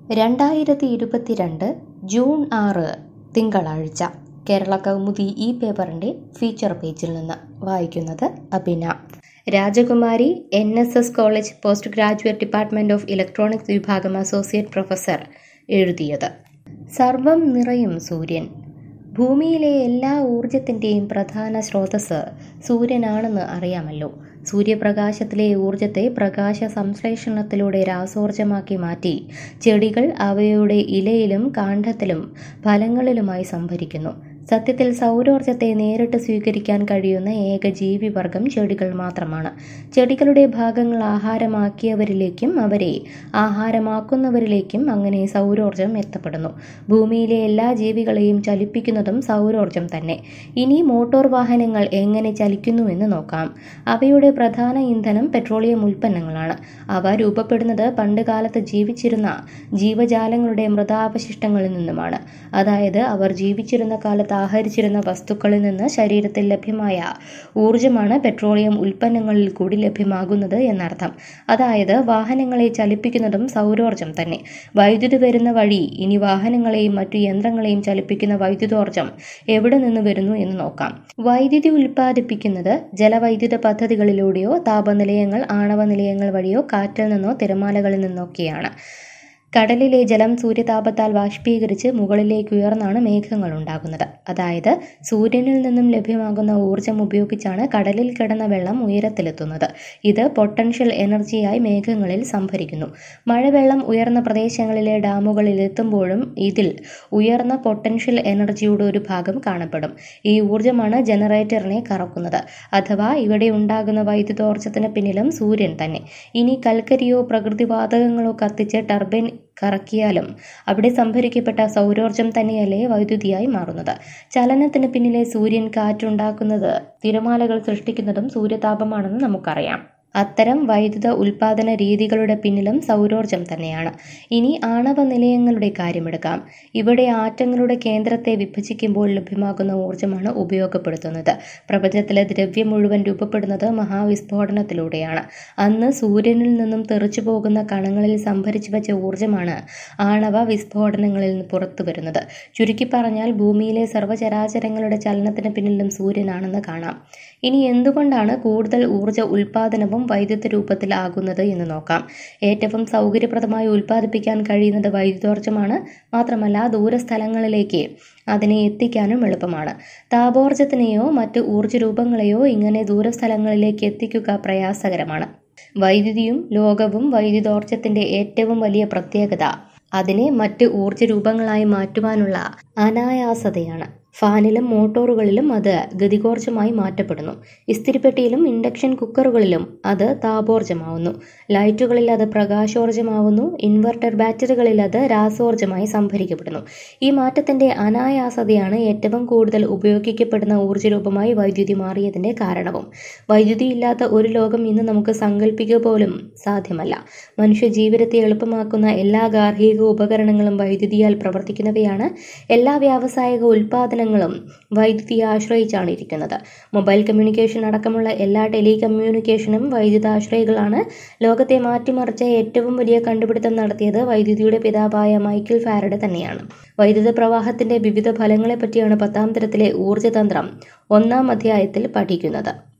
രണ്ടായിരത്തി ഇരുപത്തിരണ്ട് ജൂൺ ആറ് തിങ്കളാഴ്ച കേരള കൗമുദി ഈ പേപ്പറിൻ്റെ ഫീച്ചർ പേജിൽ നിന്ന് വായിക്കുന്നത് Abina Rajakumari N S S college post graduate department of electronics വിഭാഗം അസോസിയേറ്റ് പ്രൊഫസർ എഴുതിയത് സർവം നിറയും സൂര്യൻ ഭൂമിയിലെ എല്ലാ ഊർജത്തിൻ്റെയും പ്രധാന സ്രോതസ്സ് സൂര്യനാണെന്ന് അറിയാമല്ലോ സൂര്യപ്രകാശത്തിലെ ഊർജത്തെ പ്രകാശ സംശ്ലേഷണത്തിലൂടെ രാസോർജമാക്കി മാറ്റി ചെടികൾ അവയുടെ ഇലയിലും കാണ്ഡത്തിലും ഫലങ്ങളിലുമായി സംഭരിക്കുന്നു സത്യത്തിൽ സൗരോർജത്തെ നേരിട്ട് സ്വീകരിക്കാൻ കഴിയുന്ന ഏക ജീവിവർഗം ചെടികൾ മാത്രമാണ് ചെടികളുടെ ഭാഗങ്ങൾ ആഹാരമാക്കിയവരിലേക്കും അവരെ ആഹാരമാക്കുന്നവരിലേക്കും അങ്ങനെ സൗരോർജം എത്തപ്പെടുന്നു ഭൂമിയിലെ എല്ലാ ജീവികളെയും ചലിപ്പിക്കുന്നതും സൗരോർജം തന്നെ ഇനി മോട്ടോർ വാഹനങ്ങൾ എങ്ങനെ ചലിക്കുന്നുവെന്ന് നോക്കാം അവയുടെ പ്രധാന ഇന്ധനം പെട്രോളിയം ഉൽപ്പന്നങ്ങളാണ് അവ രൂപപ്പെടുന്നത് പണ്ട് കാലത്ത് ജീവിച്ചിരുന്ന ജീവജാലങ്ങളുടെ മൃതാവശിഷ്ടങ്ങളിൽ നിന്നുമാണ് അതായത് അവർ ജീവിച്ചിരുന്ന കാലത്ത് ആഹരിച്ചിരുന്ന വസ്തുക്കളിൽ നിന്ന് ശരീരത്തിൽ ലഭ്യമായ ഊർജമാണ് പെട്രോളിയം ഉൽപ്പന്നങ്ങളിൽ കൂടി ലഭ്യമാകുന്നത് എന്നർത്ഥം അതായത് വാഹനങ്ങളെ ചലിപ്പിക്കുന്നതും സൗരോർജം തന്നെ വൈദ്യുതി വരുന്ന വഴി ഇനി വാഹനങ്ങളെയും മറ്റു യന്ത്രങ്ങളെയും ചലിപ്പിക്കുന്ന വൈദ്യുതോർജം എവിടെ നിന്ന് വരുന്നു എന്ന് നോക്കാം വൈദ്യുതി ഉൽപ്പാദിപ്പിക്കുന്നത് ജലവൈദ്യുത പദ്ധതികളിലൂടെയോ താപനിലയങ്ങൾ ആണവ നിലയങ്ങൾ വഴിയോ കാറ്റിൽ നിന്നോ തിരമാലകളിൽ നിന്നൊക്കെയാണ് കടലിലെ ജലം സൂര്യതാപത്താൽ ബാഷ്പീകരിച്ച് മുകളിലേക്ക് ഉയർന്നാണ് മേഘങ്ങൾ ഉണ്ടാകുന്നത് അതായത് സൂര്യനിൽ നിന്നും ലഭ്യമാകുന്ന ഊർജം ഉപയോഗിച്ചാണ് കടലിൽ കിടന്ന വെള്ളം ഉയരത്തിലെത്തുന്നത് ഇത് പൊട്ടൻഷ്യൽ എനർജിയായി മേഘങ്ങളിൽ സംഭരിക്കുന്നു മഴവെള്ളം ഉയർന്ന പ്രദേശങ്ങളിലെ ഡാമുകളിൽ എത്തുമ്പോഴും ഇതിൽ ഉയർന്ന പൊട്ടൻഷ്യൽ എനർജിയുടെ ഒരു ഭാഗം കാണപ്പെടും ഈ ഊർജമാണ് ജനറേറ്ററിനെ കറക്കുന്നത് അഥവാ ഇവിടെ ഉണ്ടാകുന്ന വൈദ്യുതോർജത്തിന് പിന്നിലും സൂര്യൻ തന്നെ ഇനി കൽക്കരിയോ പ്രകൃതിവാതകങ്ങളോ കത്തിച്ച് ടർബൈൻ കറക്കിയാലും അവിടെ സംഭരിക്കപ്പെട്ട സൗരോർജം തന്നെയല്ലേ വൈദ്യുതിയായി മാറുന്നത് ചലനത്തിന് പിന്നിലെ സൂര്യൻ കാറ്റുണ്ടാക്കുന്നത് തിരമാലകൾ സൃഷ്ടിക്കുന്നതും സൂര്യതാപമാണെന്ന് നമുക്കറിയാം അത്തരം വൈദ്യുത ഉൽപാദന രീതികളുടെ പിന്നിലും സൗരോർജം തന്നെയാണ് ഇനി ആണവ നിലയങ്ങളുടെ കാര്യമെടുക്കാം ഇവിടെ ആറ്റങ്ങളുടെ കേന്ദ്രത്തെ വിഭജിക്കുമ്പോൾ ലഭ്യമാകുന്ന ഊർജ്ജമാണ് ഉപയോഗപ്പെടുത്തുന്നത് പ്രപഞ്ചത്തിലെ ദ്രവ്യം മുഴുവൻ രൂപപ്പെടുന്നത് മഹാവിസ്ഫോടനത്തിലൂടെയാണ് അന്ന് സൂര്യനിൽ നിന്നും തെറിച്ചു പോകുന്ന കണങ്ങളിൽ സംഭരിച്ചു വെച്ച ഊർജ്ജമാണ് ആണവ വിസ്ഫോടനങ്ങളിൽ നിന്ന് പുറത്തു വരുന്നത് ചുരുക്കി പറഞ്ഞാൽ ഭൂമിയിലെ സർവ്വചരാചരങ്ങളുടെ ചലനത്തിന് പിന്നിലും സൂര്യനാണെന്ന് കാണാം ഇനി എന്തുകൊണ്ടാണ് കൂടുതൽ ഊർജ്ജ ഉൽപാദനവും വൈദ്യുത രൂപത്തിലാകുന്നത് എന്ന് നോക്കാം ഏറ്റവും സൗകര്യപ്രദമായി ഉൽപ്പാദിപ്പിക്കാൻ കഴിയുന്നത് വൈദ്യുതോർജ്ജമാണ് മാത്രമല്ല ദൂരസ്ഥലങ്ങളിലേക്ക് അതിനെ എത്തിക്കാനും എളുപ്പമാണ് താപോർജ്ജത്തിനെയോ മറ്റ് ഊർജ്ജ രൂപങ്ങളെയോ ഇങ്ങനെ ദൂരസ്ഥലങ്ങളിലേക്ക് എത്തിക്കുക പ്രയാസകരമാണ് വൈദ്യുതിയും ലോകവും വൈദ്യുതോർജ്ജത്തിന്റെ ഏറ്റവും വലിയ പ്രത്യേകത അതിനെ മറ്റ് ഊർജ്ജ രൂപങ്ങളായി മാറ്റുവാനുള്ള അനായാസതയാണ് ഫാനിലും മോട്ടോറുകളിലും അത് ഗതികോർജ്ജമായി മാറ്റപ്പെടുന്നു ഇസ്തിരിപ്പെട്ടിയിലും ഇൻഡക്ഷൻ കുക്കറുകളിലും അത് താപോർജ്ജമാവുന്നു ലൈറ്റുകളിൽ അത് പ്രകാശോർജ്ജമാവുന്നു ഇൻവെർട്ടർ ബാറ്ററികളിൽ അത് രാസോർജ്ജമായി സംഭരിക്കപ്പെടുന്നു ഈ മാറ്റത്തിന്റെ അനായാസതയാണ് ഏറ്റവും കൂടുതൽ ഉപയോഗിക്കപ്പെടുന്ന ഊർജ്ജരൂപമായി വൈദ്യുതി മാറിയതിന്റെ കാരണവും വൈദ്യുതി ഇല്ലാത്ത ഒരു ലോകം ഇന്ന് നമുക്ക് സങ്കല്പിക്കുക പോലും സാധ്യമല്ല മനുഷ്യ ജീവിതത്തെ എളുപ്പമാക്കുന്ന എല്ലാ ഗാർഹിക ഉപകരണങ്ങളും വൈദ്യുതിയാൽ പ്രവർത്തിക്കുന്നവയാണ് എല്ലാ വ്യാവസായിക ഉൽപാദനങ്ങളും വൈദ്യുതിയെ ആശ്രയിച്ചാണ് ഇരിക്കുന്നത് മൊബൈൽ കമ്മ്യൂണിക്കേഷൻ അടക്കമുള്ള എല്ലാ ടെലികമ്മ്യൂണിക്കേഷനും വൈദ്യുതാശ്രയികളാണ് ലോകത്തെ മാറ്റിമറിച്ച ഏറ്റവും വലിയ കണ്ടുപിടുത്തം നടത്തിയത് വൈദ്യുതിയുടെ പിതാവായ മൈക്കിൾ ഫാരഡ് തന്നെയാണ് വൈദ്യുത പ്രവാഹത്തിന്റെ വിവിധ ഫലങ്ങളെപ്പറ്റിയാണ് പത്താം തരത്തിലെ ഊർജ്ജതന്ത്രം ഒന്നാം അധ്യായത്തിൽ പഠിക്കുന്നത്